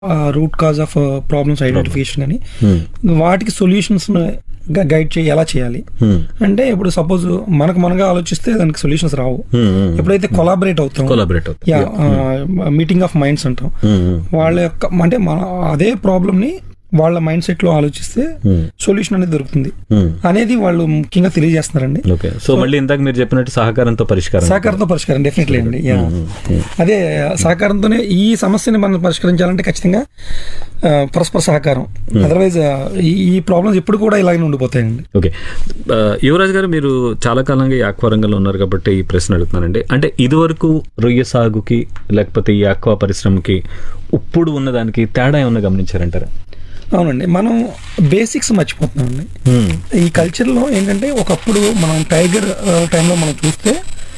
Route cause of problems identification అని Hmm. వాటికి solutions guide చేయి ఎలా చేయాలి Hmm. అంటే ఇప్పుడు సపోజ్ మనకు మనగా ఆలోచిస్తే దానికి సొల్యూషన్స్ రావు Hmm, hmm. ఎప్పుడైతే కొలాబరేట్ అవుతాం Collaborate అవుతాం. యా మీటింగ్ ఆఫ్ మైండ్స్ అంటాం Hmm, hmm. వాళ్ళ యొక్క అంటే మన అదే ప్రాబ్లమ్ ని వాళ్ళ మైండ్ సెట్ లో ఆలోచిస్తే Hmm. సొల్యూషన్ అనేది దొరుకుతుంది Hmm. అనేది వాళ్ళు ముఖ్యంగా తెలియజేస్తున్నారండి ఓకే సో మళ్ళీ ఇందాక మీరు చెప్పినట్టు సహకారంతో పరిష్కారం సహకారంతో పరిష్కారం డెఫినెట్లీ అండి యా అదే సహకారంతోనే ఈ సమస్యని మనం పరిష్కరించాలంటే ఖచ్చితంగా ఆ, పరస్పర సహకారం అదర్వైజ్ ఈ ప్రాబ్లమ్స్ ఎప్పుడు కూడా ఇలాగే ఉండిపోతాయండి ఓకే ఆ, యువరాజ్ గారు మీరు చాలా కాలంగా ఈ ఆక్వా రంగంలో ఉన్నారు కాబట్టి ఈ ప్రశ్న అడుగుతున్నానండి అంటే ఇదివరకు రొయ్య సాగుకి లేకపోతే ఈ ఆక్వా పరిశ్రమకి ఇప్పుడు ఉన్నదానికి తేడా ఏమన్నా గమనించారంటారా అవునండి మనం బేసిక్స్ మర్చిపోతున్నామండి ఈ కల్చర్లో ఏంటంటే ఒకప్పుడు మనం టైగర్ టైంలో మనం చూస్తే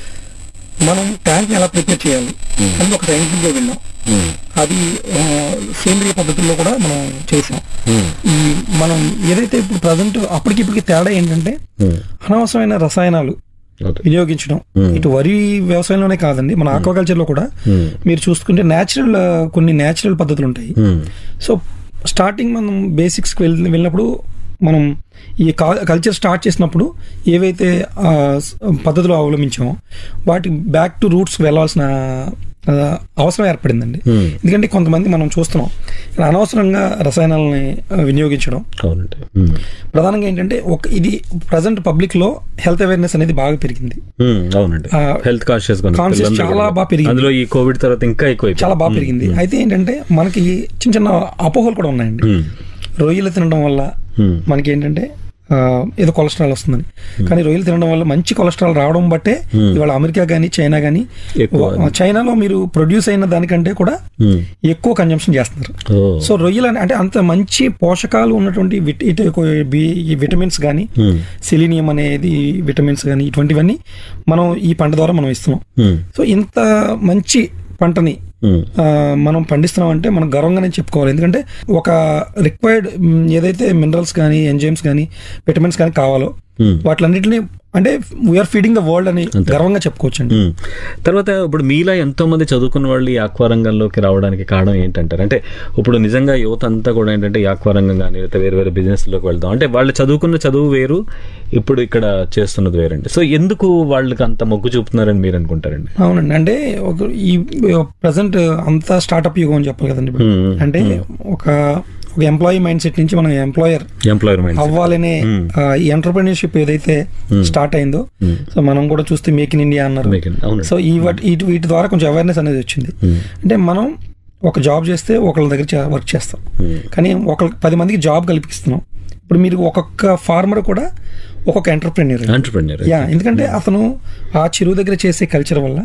మనం ట్యాంక్ ఎలా ప్రిపేర్ చేయాలి అని ఒక ట్రైనింగ్ వెళ్ళాం అది ఆ, సేంద్రియ పద్ధతుల్లో కూడా మనం చేసాం ఈ మనం ఏదైతే ఇప్పుడు ప్రజెంట్ అప్పటికి ఇప్పటికి తేడా ఏంటంటే అనవసరమైన రసాయనాలు ఓకే వినియోగించడం ఇటు వరి వ్యవసాయంలోనే కాదండి మన ఆక్వాకల్చర్ లో కూడా మీరు చూసుకుంటే న్యాచురల్ కొన్ని న్యాచురల్ పద్ధతులు ఉంటాయి సో స్టార్టింగ్ మనం బేసిక్స్కి వెళ్ళి వెళ్ళినప్పుడు మనం ఈ కల్చర్ స్టార్ట్ చేసినప్పుడు ఏవైతే ఆ, స్- పద్ధతులు అవలంబించామో వాటి బ్యాక్ టు రూట్స్ వెళ్ళాల్సిన ఆ, అవసరం ఏర్పడిందండి Hmm. ఎందుకంటే కొంతమంది మనం చూస్తున్నాం ఇక్కడ అనవసరంగా రసాయనాలని ఆ, వినియోగించడం అవునండి ప్రధానంగా ఏంటంటే ఒక ఇది ప్రజెంట్ పబ్లిక్ లో హెల్త్ అవేర్నెస్ అనేది బాగా పెరిగింది అవునండి ఆ, హెల్త్ కాన్షియస్ conscious చాలా బాగా పెరిగింది. అందులో ఈ కోవిడ్ తర్వాత ఇంకా ఎక్కువ చాలా బాగా పెరిగింది అయితే ఏంటంటే మనకి చిన్న చిన్న అపోహలు కూడా ఉన్నాయండి రొయ్యలు తినడం వల్ల మనకి ఏంటంటే ఆ, ఏదో కొలెస్ట్రాల్ వస్తుందని కానీ రొయ్యలు తినడం వల్ల మంచి కొలెస్ట్రాల్ రావడం బట్టే ఇవాళ అమెరికా కానీ చైనా కానీ ఎక్కువ. చైనాలో మీరు ప్రొడ్యూస్ అయిన దానికంటే కూడా ఎక్కువ కన్జంప్షన్ చేస్తున్నారు సో రొయ్యలు అనే- అంటే అంత మంచి పోషకాలు ఉన్నటువంటి విట- ఇటు ఒక బి- ఈ విటమిన్స్ కానీ సెలీనియం అనేది విటమిన్స్ కానీ ఇటువంటివన్నీ మనం ఈ పంట ద్వారా మనం ఇస్తున్నాం సో ఇంత మంచి పంటని ఆ, మనం పండిస్తున్నాం అంటే మనం గర్వంగానే చెప్పుకోవాలి ఎందుకంటే ఒక రిక్వైర్డ్ ఏదైతే మినరల్స్ కానీ ఎంజైమ్స్ కానీ విటమిన్స్ కానీ కావాలో వాటిలన్నింటినీ అంటే వీఆర్ ఫీడింగ్ ద వరల్డ్ అని గర్వంగా చెప్పుకోవచ్చు అండి మ్మ్. తర్వాత ఇప్పుడు మీలా ఎంతో మంది చదువుకున్న వాళ్ళు ఈ ఆక్వా రంగంలోకి రావడానికి కారణం ఏంటంటారు అంటే ఇప్పుడు నిజంగా యువత అంతా కూడా ఏంటంటే ఈ ఆక్వా రంగం కానీ లేకపోతే వేరే వేరే బిజినెస్ లోకి వెళ్దాం అంటే వాళ్ళు చదువుకున్న చదువు వేరు ఇప్పుడు ఇక్కడ చేస్తున్నది వేరండి సో ఎందుకు వాళ్ళకి అంత మొగ్గు చూపుతున్నారని మీరు అనుకుంటారండి అవునండి అంటే ఒక ఈ ప్రజెంట్ అంతా స్టార్ట్అప్ యుగం అని చెప్పాలి కదండి ఇప్పుడు. మ్మ్. అంటే ఒక ఒక ఎంప్లాయీ మైండ్ సెట్ నుంచి మనం ఎంప్లాయర్ ఎంప్లాయర్ మైండ్ అవ్వాలనే ఈ ఎంటర్ప్రినర్షిప్ ఏదైతే స్టార్ట్ అయిందో సో మనం కూడా చూస్తే మేక్ ఇన్ ఇండియా అన్నారు అవునండి సో ఈ వాటి వీటి వీటి ద్వారా కొంచెం అవేర్నెస్ అనేది వచ్చింది అంటే మనం ఒక జాబ్ చేస్తే ఒకళ్ళ దగ్గర వర్క్ చేస్తాం కానీ ఒక పది మందికి జాబ్ కల్పిస్తున్నాం ఇప్పుడు మీరు ఒక్కొక్క ఫార్మర్ కూడా ఒక్కొక్క ఎంటర్ప్రెన్యూర్ ఎంటర్ప్రెన్యూర్ యా ఎందుకంటే అతను ఆ చెరువు దగ్గర చేసే కల్చర్ వల్ల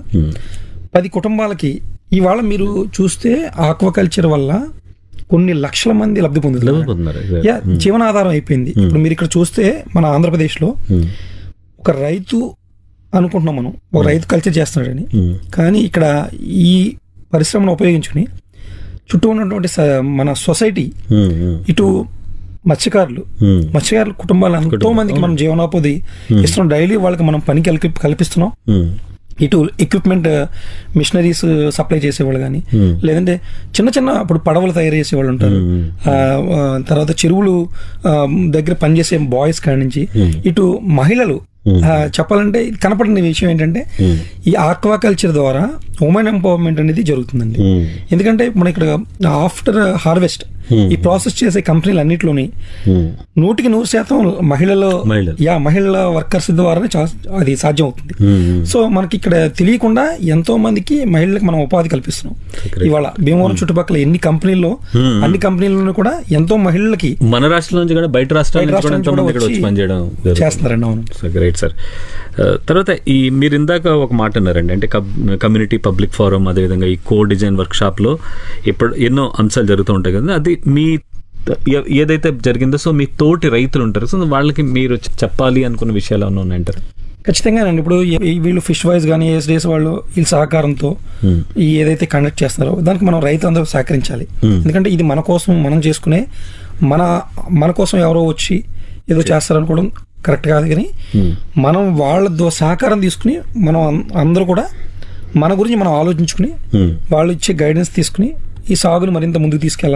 పది కుటుంబాలకి ఇవాళ మీరు చూస్తే ఆక్వాకల్చర్ వల్ల కొన్ని లక్షల మంది లబ్ధి పొందుతున్నారు పొందుతున్నారు యా జీవనాధారం అయిపోయింది ఇప్పుడు మీరు ఇక్కడ చూస్తే మన ఆంధ్రప్రదేశ్లో ఒక రైతు అనుకుంటున్నాం మనం ఒక రైతు కల్చర్ చేస్తున్నాడని కానీ ఇక్కడ ఈ పరిశ్రమను ఉపయోగించుకుని చుట్టూ ఉన్నటువంటి స- మన సొసైటీ ఇటు మత్స్యకారులు మత్స్యకారుల కుటుంబాలు ఎంతో మందికి మనం జీవనోపాధి ఇస్తున్నాం డైలీ వాళ్ళకి మనం పని కల్పి కల్పిస్తున్నాం ఇటు ఎక్విప్మెంట్ మిషనరీస్ సప్లై చేసేవాళ్ళు కానీ లేదంటే చిన్న చిన్న ఇప్పుడు పడవలు తయారు చేసేవాళ్ళు ఉంటారు ఆ, ఆ, తర్వాత చెరువులు ఆ, దగ్గర పనిచేసే బాయ్స్ కాడి నుంచి ఇటు మహిళలు ఆ, చెప్పాలంటే ఇది కనపడిన విషయం ఏంటంటే ఈ ఆక్వాకల్చర్ ద్వారా ఉమెన్ ఎంపవర్మెంట్ అనేది జరుగుతుందండి ఎందుకంటే మన ఇక్కడ ఆఫ్టర్ హార్వెస్ట్ ఈ ప్రాసెస్ చేసే కంపెనీలు అన్నింటిలోని నూటికి నూరు శాతం మహిళలు మహిళలు. యా మహిళల వర్కర్స్ ద్వారానే చా- అది సాధ్యం అవుతుంది సో మనకి ఇక్కడ తెలియకుండా ఎంతో మందికి మహిళలకు మనం ఉపాధి కల్పిస్తున్నాం ఇవాళ భీమవరం చుట్టుపక్కల ఎన్ని కంపెనీల్లో అన్ని కంపెనీల్లోనూ కూడా ఎంతో మహిళలకి మన రాష్ట్రం నుంచి కూడా బయట రాష్ట్రాల బయట నుంచి కూడా రాష్ట్రాల ఎంతో నుంచి మంది ఇక్కడ కూడా వచ్చి వచ్చి పనిచేయడం జరుగుతుంది. చేస్తున్నారండి అవును సో గ్రేట్ సార్ ఆ, తర్వాత ఈ మీరు ఇందాక ఒక మాట అన్నారండి అంటే కమ్యూనిటీ పబ్లిక్ ఫోరం అదేవిధంగా ఈ కో డిజైన్ వర్క్ షాప్ లో ఇప్పుడు ఎన్నో అంశాలు జరుగుతూ ఉంటాయి కదా అది మీ ఏ- ఏదైతే జరిగిందో సో మీ తోటి రైతులు ఉంటారు సో వాళ్ళకి మీరు చెప్పాలి అనుకున్న విషయాలు ఏమైనా ఉన్నాయంటారు ఖచ్చితంగానండి ఇప్పుడు ఈ- వీళ్ళు ఫిష్ వైజ్ కానీ ఏఎస్డిఎస్ వాళ్ళు వీళ్ళ సహకారంతో ఈ ఏదైతే కండక్ట్ చేస్తున్నారో దానికి మనం రైతులందరూ సహకరించాలి ఎందుకంటే ఇది మన కోసం మనం చేసుకునే మన మన కోసం ఎవరో వచ్చి ఏదో చేస్తారనుకోవడం కరెక్ట్ కాదు కానీ మనం వాళ్ళ దో- సహకారం తీసుకుని మనం అం- అందరూ కూడా మన గురించి మనం ఆలోచించుకుని వాళ్ళు ఇచ్చే గైడెన్స్ తీసుకుని ఈ సాగును మరింత ముందుకు తీసుకెళ్ళాలి